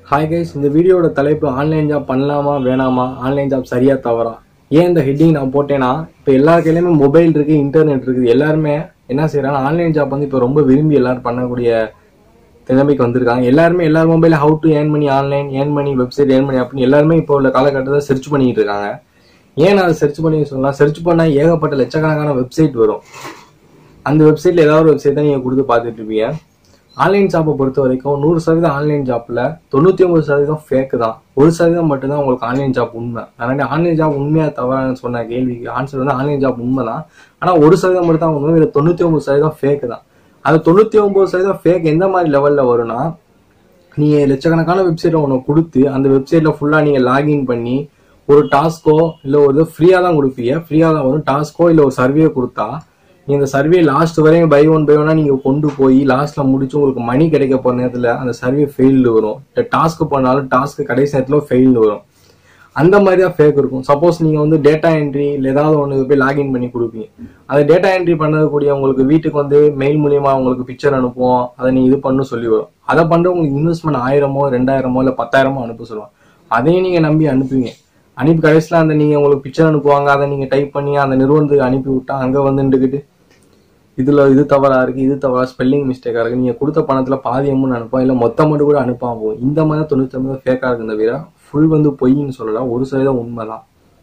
hi guys இந்த வீடியோட தலைப்பு ஆன்லைன் ஜாப் பண்ணலாமா வேணாமா ஆன்லைன் ஜாப் சரியா தவறா ஏன் இந்த ஹெட்டிங் நான் போட்டேன்னா இப்போ எல்லார் கையிலுமே மொபைல் இருக்கு இன்டர்நெட் இருக்குது எல்லாருமே என்ன செய்யறாங்க ஆன்லைன் ஜாப் வந்து இப்போ ரொம்ப விரும்பி எல்லாரும் பண்ணக்கூடிய நிலைமைக்கு வந்திருக்காங்க எல்லாருமே எல்லார் மொபைல ஹவு டு ஏர்ன் பண்ணி ஆன்லைன் ஏர்ன் பண்ணி வெப்சைட் ஏர்ன் பண்ணி அப்படின்னு எல்லாருமே இப்போ உள்ள காலகட்டத்தில் சர்ச் பண்ணிட்டு இருக்காங்க ஏன் நான் அதை சர்ச் பண்ணி சொல்லலாம் சர்ச் பண்ணால் ஏகப்பட்ட லட்சக்கணக்கான வெப்சைட் வரும் அந்த வெப்சைட்ல ஏதாவது ஒரு வெப்சைட் தான் நீங்க கொடுத்து பார்த்துட்டு இருப்பீங்க ஆன்லைன் ஜாப்பை பொறுத்த வரைக்கும் நூறு சதவீதம் ஆன்லைன் ஜாப்ல தொண்ணூத்தி ஒன்பது சதவீதம் ஃபேக் தான் ஒரு சதவீதம் மட்டும்தான் உங்களுக்கு ஆன்லைன் ஜாப் உண்மை அதனால ஆன்லைன் ஜாப் உண்மையா தவறான்னு சொன்ன கேள்விக்கு ஆன்சர் வந்து ஆன்லைன் ஜாப் உண்மை தான் ஆனா ஒரு சதவீதம் மட்டும் தான் உண்மை இதுல தொண்ணூத்தி ஒன்பது சதவீதம் ஃபேக் தான் அது தொண்ணூத்தி ஒன்பது சதவீதம் ஃபேக் எந்த மாதிரி லெவல்ல வரும்னா நீங்க லட்சக்கணக்கான வெப்சைட்டை ஒன்று கொடுத்து அந்த வெப்சைட்ல ஃபுல்லா நீங்க லாகின் பண்ணி ஒரு டாஸ்க்கோ இல்லை ஒரு ஃப்ரீயாக தான் கொடுப்பீங்க ஃப்ரீயாக தான் வரும் டாஸ்க்கோ இல்லை ஒரு சர்வே கொடுத்தா நீங்க இந்த சர்வே லாஸ்ட் வரையும் பை ஒன் பை ஒன்னா நீங்க கொண்டு போய் லாஸ்ட்ல முடிச்சு உங்களுக்கு மணி கிடைக்க போற நேரத்துல அந்த சர்வே ஃபெயில்டு வரும் இல்லை டாஸ்க் பண்ணாலும் டாஸ்க் கடைசி நேரத்துல ஃபெயில்டு வரும் அந்த மாதிரி தான் ஃபேக் இருக்கும் சப்போஸ் நீங்க வந்து டேட்டா என்ட்ரி இல்லை ஏதாவது ஒன்று போய் லாகின் பண்ணி கொடுப்பீங்க அந்த டேட்டா என்ட்ரி பண்ணக்கூடிய உங்களுக்கு வீட்டுக்கு வந்து மெயில் மூலியமா உங்களுக்கு பிக்சர் அனுப்புவோம் அதை நீ இது பண்ணு சொல்லி வரும் அதை பண்ண உங்களுக்கு இன்வெஸ்ட்மெண்ட் ஆயிரமோ ரெண்டாயிரமோ இல்லை பத்தாயிரமோ அனுப்ப சொல்லுவாங்க அதையும் நீங்க நம்பி அனுப்புவீங்க அனுப்பி கடைசியில் அந்த நீங்க உங்களுக்கு பிக்சர் அனுப்புவாங்க அதை நீங்க டைப் பண்ணி அந்த நிறுவனத்துக்கு அனுப்பி விட்டா அங்க வந்துட்டுக்கிட்டு இதுல இது தவறா இருக்கு இது தவறா ஸ்பெல்லிங் மிஸ்டேக்கா இருக்கு நீங்க கொடுத்த பணத்துல பாதி அமௌண்ட் அனுப்பா இல்ல மொத்தம் மட்டும் கூட அனுப்பாம போகும் இந்த மாதிரி தான் தொண்ணூத்தி ஒன்பது ஃபேக்கா இருக்கு தவிர ஃபுல் வந்து பொய்ன்னு சொல்லலாம் ஒரு சதவீதம் உண்மைதான்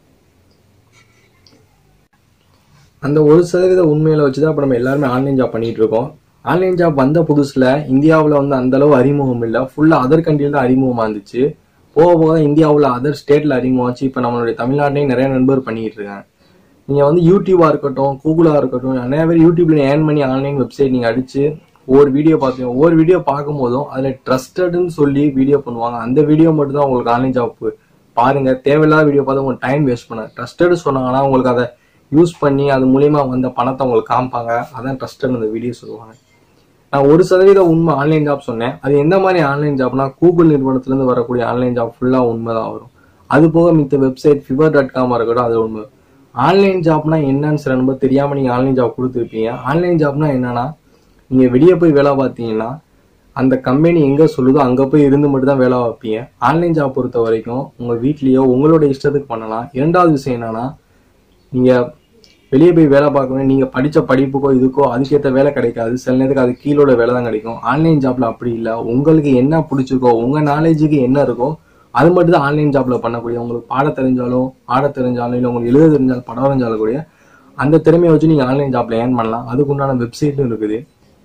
அந்த ஒரு சதவீத உண்மையில வச்சுதான் இப்ப நம்ம எல்லாருமே ஆன்லைன் ஜாப் பண்ணிட்டு இருக்கோம் ஆன்லைன் ஜாப் வந்த புதுசுல இந்தியாவுல வந்து அந்த அளவு அறிமுகம் இல்லை ஃபுல்லா அதர் கண்ட்ரியில தான் அறிமுகமா இருந்துச்சு போக போக தான் இந்தியாவுல அதர் ஸ்டேட்ல அறிமுகமாச்சு இப்ப நம்மளுடைய தமிழ்நாட்டிலையும் நிறைய நண்பர் பண்ணிட்டு இருக்காங்க நீங்க வந்து யூடியூபா இருக்கட்டும் கூகுளா இருக்கட்டும் நிறைய பேர் யூடியூப்ல ஏர்ன் பண்ணி ஆன்லைன் வெப்சைட் நீங்க அடிச்சு ஒவ்வொரு வீடியோ பார்த்தீங்க ஒவ்வொரு வீடியோ பார்க்கும் போதும் அதுல ட்ரஸ்டட்னு சொல்லி வீடியோ பண்ணுவாங்க அந்த வீடியோ மட்டும் தான் உங்களுக்கு ஆன்லைன் ஜாப் பாருங்க தேவையில்லாத வீடியோ பார்த்து உங்களுக்கு டைம் வேஸ்ட் பண்ண ட்ரஸ்டட் சொன்னாங்கன்னா உங்களுக்கு அதை யூஸ் பண்ணி அது மூலியமா வந்த பணத்தை உங்களுக்கு காமிப்பாங்க அதான் ட்ரஸ்டட் அந்த வீடியோ சொல்லுவாங்க நான் ஒரு சதவீத உண்மை ஆன்லைன் ஜாப் சொன்னேன் அது எந்த மாதிரி ஆன்லைன் ஜாப்னா கூகுள் நிறுவனத்திலிருந்து வரக்கூடிய ஆன்லைன் ஜாப் ஃபுல்லா உண்மைதான் வரும் அது போக மித்த வெப்சைட் ஃபிவர் டாட் காம் இருக்கட்டும் அது உண்மை ஆன்லைன் ஜாப்னா என்னன்னு சில நம்ப தெரியாம நீங்க ஆன்லைன் ஜாப் கொடுத்துருப்பீங்க ஆன்லைன் ஜாப்னா என்னன்னா நீங்க வெளியே போய் வேலை பார்த்தீங்கன்னா அந்த கம்பெனி எங்க சொல்லுதோ அங்க போய் இருந்து மட்டும் தான் வேலை வைப்பீங்க ஆன்லைன் ஜாப் பொறுத்த வரைக்கும் உங்க வீட்லயோ உங்களோட இஷ்டத்துக்கு பண்ணலாம் இரண்டாவது விஷயம் என்னன்னா நீங்க வெளியே போய் வேலை பார்க்கணும் நீங்க படிச்ச படிப்புக்கோ இதுக்கோ அதுக்கேற்ற வேலை கிடைக்காது சில நேரத்துக்கு அது கீழோட வேலை தான் கிடைக்கும் ஆன்லைன் ஜாப்ல அப்படி இல்லை உங்களுக்கு என்ன பிடிச்சிருக்கோ உங்க நாலேஜுக்கு என்ன இருக்கோ அது மட்டும் தான் ஆன்லைன் ஜாப்ல பண்ணக்கூடிய உங்களுக்கு பாட தெரிஞ்சாலும் ஆட தெரிஞ்சாலும் இல்லை உங்களுக்கு எழுத தெரிஞ்சாலும் படம் வரைஞ்சாலும் கூட அந்த திறமையை வச்சு நீங்க ஆன்லைன் ஜாப்ல ஏர்ன் பண்ணலாம் அதுக்குண்டான வெப்சைட்டும் இருக்குது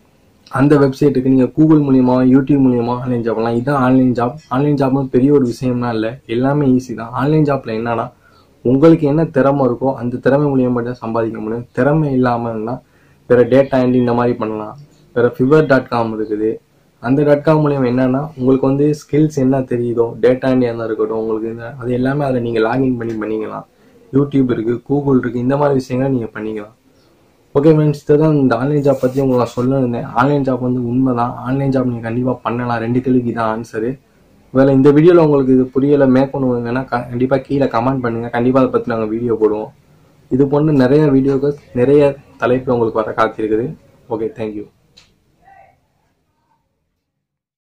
அந்த வெப்சைட்டுக்கு நீங்க கூகுள் மூலியமா யூடியூப் மூலியமா ஆன்லைன் ஜாப் பண்ணலாம் இதுதான் ஆன்லைன் ஜாப் ஆன்லைன் ஜாப் பெரிய ஒரு விஷயம்னா இல்லை எல்லாமே ஈஸி தான் ஆன்லைன் ஜாப்ல என்னன்னா உங்களுக்கு என்ன திறமை இருக்கோ அந்த திறமை மூலியமா மட்டும் தான் சம்பாதிக்க முடியும் திறமை இல்லாமல்னா வேற டேட்டா என்ட்ரி இந்த மாதிரி பண்ணலாம் வேற ஃபிவர் டாட் காம் இருக்குது அந்த டாட் காம் மூலியம் என்னன்னா உங்களுக்கு வந்து ஸ்கில்ஸ் என்ன தெரியுதோ டேட்டா என்ட்ரி என்ன இருக்கட்டும் உங்களுக்கு இந்த அது எல்லாமே அதில் நீங்கள் லாகின் பண்ணி பண்ணிக்கலாம் யூடியூப் இருக்கு கூகுள் இருக்கு இந்த மாதிரி விஷயங்களை நீங்கள் பண்ணிக்கலாம் ஓகே ஃப்ரெண்ட்ஸ் இதுதான் இந்த ஆன்லைன் ஜாப் பற்றி உங்களுக்கு நான் சொல்லியிருந்தேன் ஆன்லைன் ஜாப் வந்து உண்மை தான் ஆன்லைன் ஜாப் நீங்கள் கண்டிப்பாக பண்ணலாம் ரெண்டு கேள்விக்கு தான் ஆன்சரு வேலை இந்த வீடியோவில் உங்களுக்கு இது புரியலை மேற்கொண்டு வேணா கண்டிப்பாக கீழே கமெண்ட் பண்ணுங்கள் கண்டிப்பாக அதை பற்றி நாங்கள் வீடியோ போடுவோம் இது போன்று நிறைய வீடியோக்கள் நிறைய தலைப்பு உங்களுக்கு வர காத்திருக்குது ஓகே தேங்க்யூ